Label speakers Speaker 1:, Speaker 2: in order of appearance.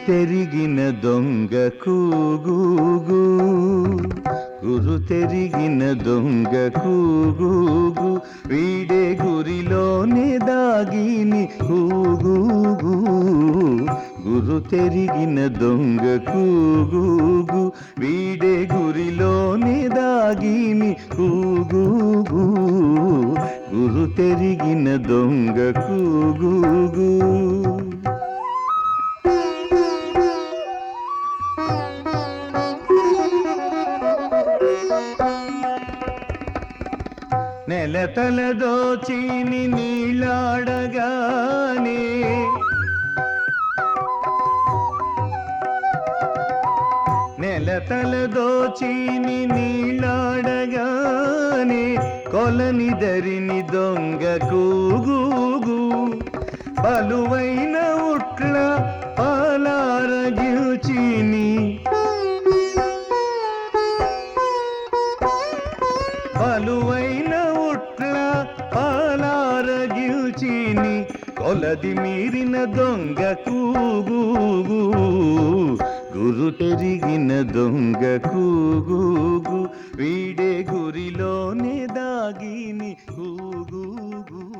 Speaker 1: తెరిగిన దొంగ కూగూగు గురు తెరిగిన దొంగ కూగూగు వీడే గురిలోనే దాగిని కూగూగు గురు తెరిగిన దొంగ కూగూగు వీడే గురిలోనే దాగిని కూగూగు గురు తెరిగిన దొంగ కూగూగు నెలతల దోచిని నీళ్ళాడగానే నెలతల దోచిని నీళ్ళాడగానే కొలని దరిని దొంగ కూగూగు పలువైన ఉట్ల పాలారగిల్చిని పలువైన ఉట్ల పాలారగిల్చిని కొలది మీరిన దొంగ కూగూగు గురు తెరిగిన దొంగ కూగూగు వీడే గురిలోనే దాగిని కూగూగు